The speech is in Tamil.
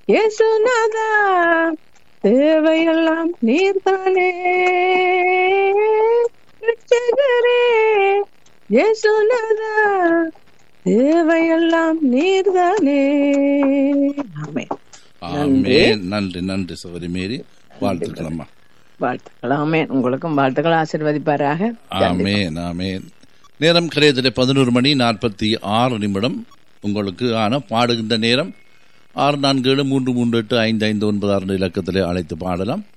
இயேசுநாதா தேவையெல்லாம் நீர்தானே ரட்சகரே இயேசுநாதா தேவையெல்லாம் நீர்தானே ஆமே ஆமென் நன்றி நன்றி சகோதரி மேரி வாழ்த்துக்கள் அம்மா வாழ்த்துக்கள் ஆமேன் உங்களுக்கும் வாழ்த்துக்கள் ஆசீர்வதிப்பாராக ஆமேன் ஆமேன் நேரம் கரையத்தில் பதினோரு மணி நாற்பத்தி ஆறு நிமிடம் உங்களுக்கு ஆன பாடுகின்ற நேரம் ஆறு நான்கு ஏழு மூன்று மூன்று எட்டு ஐந்து ஐந்து ஒன்பது ஆறு இலக்கத்தில் அழைத்து பாடலாம்